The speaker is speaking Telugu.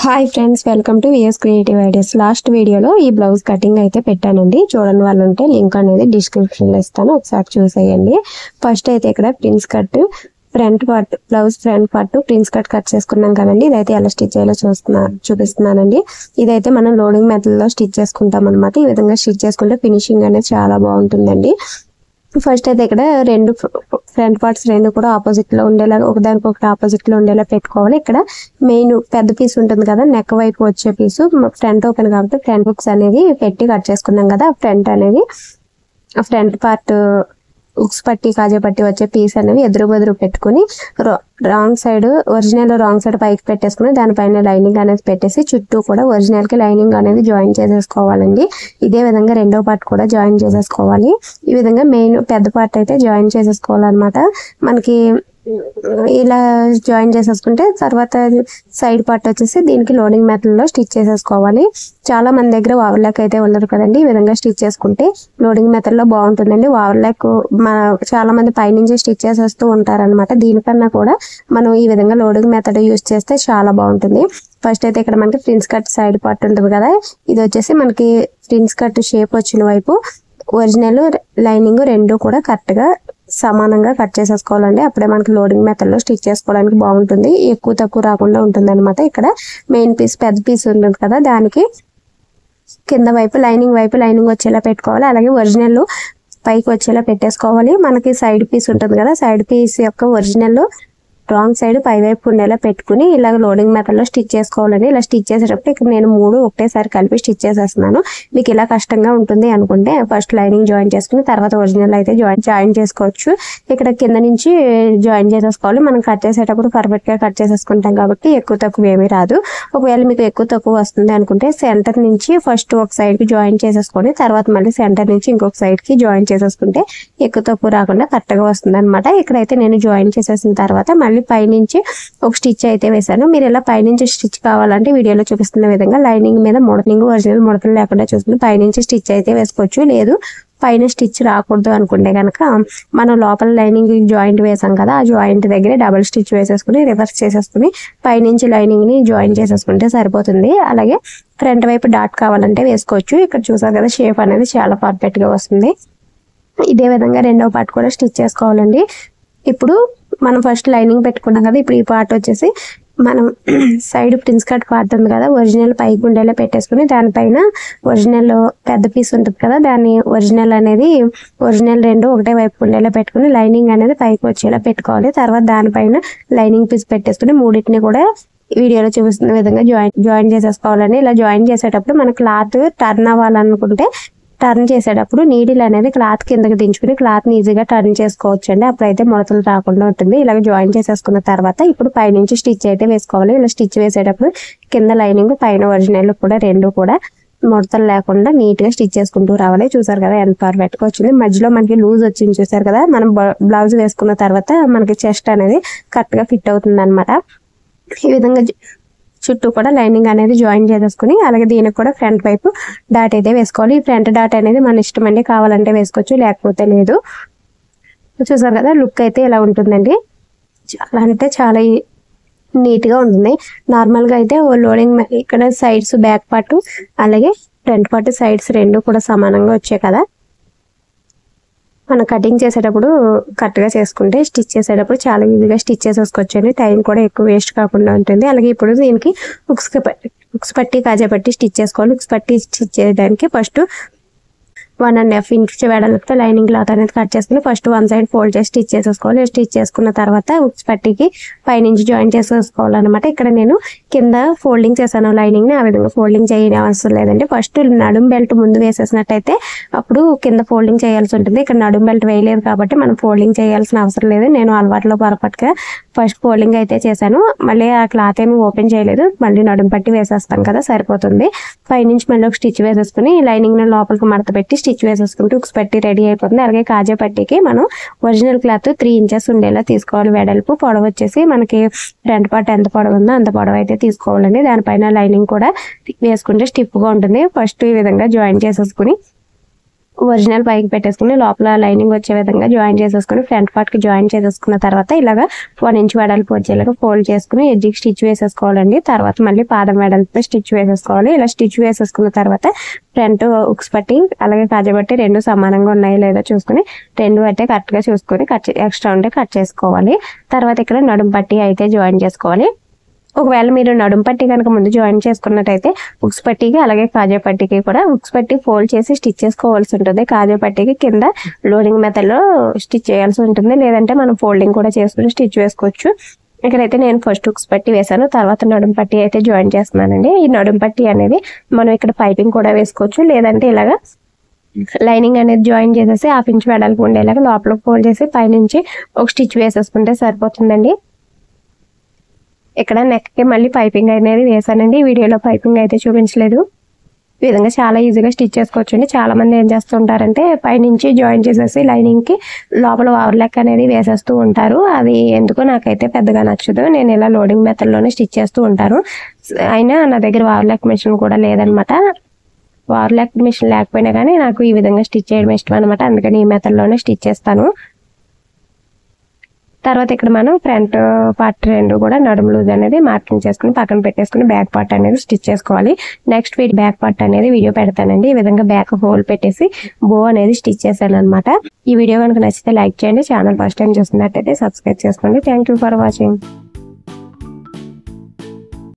hi friends welcome to VS creative ideas last వీడియోలో ఈ బ్లౌజ్ కటింగ్ అయితే పెట్టానండి చూడండి వాళ్ళు ఉంటే లింక్ అనేది డిస్క్రిప్షన్ లో ఇస్తాను ఒకసారి చూసేయండి ఫస్ట్ అయితే ఇక్కడ prince cut front part blouse front part prince cut cut చేసుకున్నాం కదండి ఇదైతే ఎలా స్టిచ్ చేయాలో చూస్తున్నా చూపిస్తున్నానండి ఇదైతే మనం లోడింగ్ మెథడ్ లో స్టిచ్ చేసుకుంటాం అనమాట ఈ విధంగా స్టిచ్ చేసుకుంటే ఫినిషింగ్ అనేది చాలా బాగుంటుందండి ఫస్ట్ అయితే ఇక్కడ రెండు ఫ్రంట్ పార్ట్స్ రెండు కూడా ఆపోజిట్ లో ఉండేలా ఒకదానికి ఒకటి ఆపోజిట్ లో ఉండేలా పెట్టుకోవాలి ఇక్కడ మెయిన్ పెద్ద పీస్ ఉంటుంది కదా నెక్ వైపు వచ్చే పీసు ఫ్రంట్ ఓపెన్ కాబట్టి ఫ్రంట్ బుక్స్ అనేది పెట్టి కట్ చేసుకున్నాం కదా ఫ్రంట్ అనేది ఆ ఫ్రంట్ పార్ట్ ఉక్స్ పట్టి కాజా పట్టి వచ్చే పీస్ అనేవి ఎదురు బెదురు పెట్టుకుని wrong side original wrong side పైకి పెట్టేసుకుని దానిపైన లైనింగ్ అనేది పెట్టేసి చుట్టూ కూడా ఒరిజినల్ కి లైనింగ్ అనేది జాయిన్ చేసేసుకోవాలండి ఇదే విధంగా రెండో పార్ట్ కూడా జాయిన్ చేసేసుకోవాలి ఈ విధంగా మెయిన్ పెద్ద పార్ట్ అయితే జాయిన్ చేసేసుకోవాలన్నమాట మనకి ఇలా జాయిన్ చేసేసుకుంటే తర్వాత సైడ్ పార్ట్ వచ్చేసి దీనికి లోడింగ్ మెథడ్ లో స్టిచ్ చేసేసుకోవాలి చాలా మంది దగ్గర ఓవర్లాక్ అయితే ఉండదు కదండి ఈ విధంగా స్టిచ్ చేసుకుంటే లోడింగ్ మెథడ్ లో బాగుంటుందండి ఓవర్లాక్ మన చాలా మంది పైనుంచి స్టిచ్ చేసేస్తూ ఉంటారన్నమాట దీనికన్నా కూడా మనం ఈ విధంగా లోడింగ్ మెథడ్ యూస్ చేస్తే చాలా బాగుంటుంది ఫస్ట్ అయితే ఇక్కడ మనకి ప్రిన్స్ కట్ సైడ్ పార్ట్ ఉంటుంది కదా ఇది వచ్చేసి మనకి ప్రిన్స్ కట్ షేప్ వచ్చిన వైపు ఒరిజినల్ లైనింగ్ రెండు కూడా కరెక్ట్ గా సమానంగా కట్ చేసేసుకోవాలండి అప్పుడే మనకి లోడింగ్ మెథడ్ లో స్టిచ్ చేసుకోవడానికి బాగుంటుంది ఎక్కువ తక్కువ రాకుండా ఉంటుంది అనమాట ఇక్కడ మెయిన్ పీస్ పెద్ద పీస్ ఉంటుంది కదా దానికి కింద వైపు లైనింగ్ వైపు లైనింగ్ వచ్చేలా పెట్టుకోవాలి అలాగే ఒరిజినల్ పైకి వచ్చేలా పెట్టేసుకోవాలి మనకి సైడ్ పీస్ ఉంటుంది కదా సైడ్ పీస్ యొక్క ఒరిజినల్ రాంగ్ సైడ్ పై వైపు ఉండేలా పెట్టుకుని ఇలా లోడింగ్ మెథడ్ లో స్టిచ్ చేసుకోవాలండి ఇలా స్టిచ్ చేసేటప్పుడు ఇక్కడ నేను మూడు ఒకటేసారి కలిపి స్టిచ్ చేసేస్తున్నాను మీకు ఇలా కష్టంగా ఉంటుంది అనుకుంటే ఫస్ట్ లైనింగ్ జాయిన్ చేసుకుని తర్వాత ఒరిజినల్ అయితే జాయిన్ జాయిన్ చేసుకోవచ్చు ఇక్కడ కింద నుంచి జాయిన్ చేసేసుకోవాలి మనం కట్ చేసేటప్పుడు పర్ఫెక్ట్ గా కట్ చేసేసుకుంటాం కాబట్టి ఎక్కువ తక్కువ ఏమీ రాదు ఒకవేళ మీకు ఎక్కువ తక్కువ వస్తుంది అనుకుంటే సెంటర్ నుంచి ఫస్ట్ ఒక సైడ్ కి జాయిన్ చేసేసుకొని తర్వాత మళ్ళీ సెంటర్ నుంచి ఇంకొక సైడ్ కి జాయిన్ చేసేసుకుంటే ఎక్కువ తక్కువ రాకుండా కరెక్ట్ గా వస్తుంది అనమాట ఇక్కడైతే నేను జాయిన్ చేసేసిన తర్వాత మళ్ళీ పైనుంచి ఒక స్టిచ్ అయితే వేసాను మీరు ఇలా పైనుంచి స్టిచ్ కావాలంటే వీడియోలో చూపిస్తున్న విధంగా లైనింగ్ మీద ముడతనింగ్ ఒరిజినల్ ముడతలు లేకుండా చూసుకుని పైనుంచి స్టిచ్ అయితే వేసుకోవచ్చు లేదు పైన స్టిచ్ రాకూడదు అనుకుంటే కనుక మనం లోపల లైనింగ్ జాయింట్ వేసాం కదా ఆ జాయింట్ దగ్గర డబుల్ స్టిచ్ వేసేసుకుని రివర్స్ చేసేసుకుని పైనుంచి లైనింగ్ ని జాయిన్ చేసేసుకుంటే సరిపోతుంది అలాగే ఫ్రంట్ వైపు డాట్ కావాలంటే వేసుకోవచ్చు ఇక్కడ చూసారు కదా షేప్ అనేది చాలా పర్ఫెక్ట్ గా వస్తుంది ఇదే విధంగా రెండవ పార్ట్ కూడా స్టిచ్ చేసుకోవాలండి ఇప్పుడు మనం ఫస్ట్ లైనింగ్ పెట్టుకున్నాం కదా ఇప్పుడు ఈ పార్ట్ వచ్చేసి మనం సైడ్ ప్రిన్స్ కట్ పార్ట్ ఉంది కదా ఒరిజినల్ పైకి ఉండేలా పెట్టేసుకుని దానిపైన ఒరిజినల్ పెద్ద పీస్ ఉంటుంది కదా దాన్ని ఒరిజినల్ అనేది ఒరిజినల్ రెండు ఒకటే వైపు ఉండేలా పెట్టుకుని లైనింగ్ అనేది పైకి వచ్చేలా పెట్టుకోవాలి తర్వాత దానిపైన లైనింగ్ పీస్ పెట్టేసుకుని మూడింటిని కూడా వీడియోలో చూపిస్తున్న విధంగా జాయిన్ జాయిన్ చేసేసుకోవాలండి ఇలా జాయిన్ చేసేటప్పుడు మన క్లాత్ టర్న్ అవ్వాలనుకుంటే టర్న్ చేసేటప్పుడు నీడిల్ అనేది క్లాత్ కిందకి దించుకుని క్లాత్ ఈజీగా టర్న్ చేసుకోవచ్చు అండి అప్పుడైతే ముడతలు రాకుండా ఉంటుంది ఇలాగ జాయిన్ చేసేసుకున్న తర్వాత ఇప్పుడు పైనుంచి స్టిచ్ అయితే వేసుకోవాలి ఇలా స్టిచ్ వేసేటప్పుడు కింద లైనింగ్ పైన ఒరిజినల్ కూడా రెండు కూడా ముడతలు లేకుండా నీట్ గా స్టిచ్ చేసుకుంటూ రావాలి చూసారు కదా ఎంత పర్ఫెక్ట్ గా వచ్చింది మధ్యలో మనకి లూజ్ వచ్చింది చూసారు కదా మనం బ్లౌజ్ వేసుకున్న తర్వాత మనకి చెస్ట్ అనేది కరెక్ట్ గా ఫిట్ అవుతుంది అనమాట ఈ విధంగా జు- చుట్టూ కూడా లైనింగ్ అనేది జాయిన్ చేసేసుకుని అలాగే దీనికి కూడా ఫ్రంట్ వైపు డాట్ అయితే వేసుకోవాలి ఈ ఫ్రంట్ డాట్ అనేది మన ఇష్టం అండి కావాలంటే వేసుకోవచ్చు లేకపోతే లేదు చూసారు కదా లుక్ అయితే ఇలా ఉంటుందండి చాలా అంటే చాలా నీట్ గా ఉంటుంది నార్మల్ గా అయితే ఓ లోడింగ్ మే- ఇక్కడ సైడ్స్ బ్యాక్ పార్ట్ అలాగే ఫ్రంట్ పార్ట్ సైడ్స్ రెండు కూడా సమానంగా వచ్చాయి కదా మనం కటింగ్ చేసేటప్పుడు కరెక్ట్గా చేసుకుంటే స్టిచ్ చేసేటప్పుడు చాలా ఈజీగా స్టిచ్ చేసేసుకోవచ్చు అండి టైం కూడా ఎక్కువ వేస్ట్ కాకుండా ఉంటుంది అలాగే ఇప్పుడు దీనికి ఉక్స్ పట్టి ఉక్స్ పట్టి కాజా పట్టి స్టిచ్ చేసుకోవాలి ఉక్స్ పట్టి స్టిచ్ చేయడానికి first one and half inch వెడల్పుతో లైనింగ్ క్లాత్ అనేది కట్ చేసుకుని ఫస్ట్ వన్ సైడ్ ఫోల్డ్ చేసి స్టిచ్ చేసేసుకోవాలి స్టిచ్ చేసుకున్న తర్వాత ఉక్స్ పట్టికి పైనుంచి జాయిన్ చేసేసుకోవాలన్నమాట ఇక్కడ నేను కింద ఫోల్డింగ్ చేశాను లైనింగ్ ని ఆ విధంగా ఫోల్డింగ్ చేయడం అవసరం లేదండి ఫస్ట్ నడుం బెల్ట్ ముందు వేసేసినట్టయితే అప్పుడు కింద ఫోల్డింగ్ చేయాల్సి ఉంటుంది ఇక్కడ నడుం బెల్ట్ వేయలేదు కాబట్టి మనం ఫోల్డింగ్ చేయాల్సిన అవసరం లేదు నేను అలవాట్లో పొరపాటుగా ఫస్ట్ ఫోల్డింగ్ అయితే చేశాను మళ్ళీ ఆ క్లాత్ ఏమి ఓపెన్ చేయలేదు మళ్ళీ నడుం పట్టి వేసేస్తాం కదా సరిపోతుంది పైనుంచి మళ్ళీ ఒక స్టిచ్ వేసేసుకుని లైనింగ్ ని లోపలికి మడత పెట్టి స్టిచ్ వేసేసుకుంటూ ఉక్స్ పట్టి రెడీ అయిపోతుంది అలాగే కాజా పట్టికి మనం ఒరిజినల్ క్లాత్ త్రీ ఇంచెస్ ఉండేలా తీసుకోవాలి వెడల్పు పొడవు వచ్చేసి మనకి ఫ్రంట్ పార్ట్ ఎంత పొడవు ఉందో అంత పొడవు అయితే తీసుకోవాలండి దానిపైన లైనింగ్ కూడా వేసుకుంటే స్టిఫ్ గా ఉంటుంది ఫస్ట్ ఈ విధంగా జాయిన్ చేసేసుకుని ఒరిజినల్ పైకి పెట్టేసుకుని లోపల లైనింగ్ వచ్చే విధంగా జాయిన్ చేసేసుకుని ఫ్రంట్ పార్ట్ కి జాయిన్ చేసేసుకున్న తర్వాత ఇలాగా వన్ ఇంచ్ వెడల్పు వచ్చేలాగా ఫోల్డ్ చేసుకుని ఎడ్జికి స్టిచ్ వేసేసుకోవాలండి తర్వాత మళ్ళీ పాదం వెడల్పు స్టిచ్ వేసేసుకోవాలి ఇలా స్టిచ్ వేసేసుకున్న తర్వాత ఫ్రంట్ ఉక్స్ పట్టి అలాగే కాజబట్టి రెండు సమానంగా ఉన్నాయి లేదో చూసుకుని రెండు అయితే కరెక్ట్ గా చూసుకుని కట్ ఎక్స్ట్రా ఉంటే కట్ చేసుకోవాలి తర్వాత ఇక్కడ నడుం పట్టి అయితే జాయిన్ చేసుకోవాలి ఒకవేళ మీరు నడుం పట్టి కనుక ముందు జాయిన్ చేసుకున్నట్టయితే ఉక్స్ పట్టికి అలాగే కాజా పట్టికి కూడా ఉక్స్ పట్టి ఫోల్డ్ చేసి స్టిచ్ చేసుకోవాల్సి ఉంటుంది కాజా పట్టికి కింద లోడింగ్ మెథడ్ లో స్టిచ్ చేయాల్సి ఉంటుంది లేదంటే మనం ఫోల్డింగ్ కూడా చేసుకుని స్టిచ్ వేసుకోవచ్చు ఇక్కడైతే నేను ఫస్ట్ ఉక్స్ పట్టి వేసాను తర్వాత నడుం పట్టి అయితే జాయిన్ చేస్తున్నానండి ఈ నడుం పట్టి అనేది మనం ఇక్కడ పైపింగ్ కూడా వేసుకోవచ్చు లేదంటే ఇలాగా లైనింగ్ అనేది జాయిన్ చేసేసి హాఫ్ ఇంచ్ వెడల్పు ఉండేలాగా లోపల ఫోల్డ్ చేసి పైనుంచి ఒక స్టిచ్ వేసేసుకుంటే సరిపోతుందండి ఇక్కడ నెక్ కి మళ్ళీ పైపింగ్ అనేది వేసానండి ఈ వీడియోలో పైపింగ్ అయితే చూపించలేదు ఈ విధంగా చాలా ఈజీగా స్టిచ్ చేసుకోవచ్చు అండి చాలా మంది ఏం చేస్తుంటారంటే పైనుంచి జాయిన్ చేసేసి లైనింగ్ కి లోపల ఓవర్లాక్ అనేది వేసేస్తూ ఉంటారు అది ఎందుకో నాకైతే పెద్దగా నచ్చదు నేను ఇలా లోడింగ్ మెథడ్ లోనే స్టిచ్ చేస్తూ ఉంటాను అయినా నా దగ్గర ఓవర్లాక్ మిషన్ కూడా లేదనమాట ఓవర్లాక్ మిషన్ లేకపోయినా కానీ నాకు ఈ విధంగా స్టిచ్ చేయడం ఇష్టం అనమాట అందుకని ఈ మెథడ్ లోనే స్టిచ్ చేస్తాను తర్వాత ఇక్కడ మనం ఫ్రంట్ పార్ట్ రెండు కూడా నడుము లూజ్ అనేది మార్కింగ్ చేసుకుని పక్కన పెట్టేసుకుని బ్యాక్ పార్ట్ అనేది స్టిచ్ చేసుకోవాలి నెక్స్ట్ వీడి బ్యాక్ పార్ట్ అనేది వీడియో పెడతానండి ఈ విధంగా బ్యాక్ హోల్ పెట్టేసి బో అనేది స్టిచ్ చేశాను అనమాట ఈ వీడియో కనుక నచ్చితే లైక్ చేయండి ఛానల్ ఫస్ట్ టైం చూస్తున్నట్టయితే సబ్స్క్రైబ్ చేసుకోండి థ్యాంక్ యూ ఫర్ వాచింగ్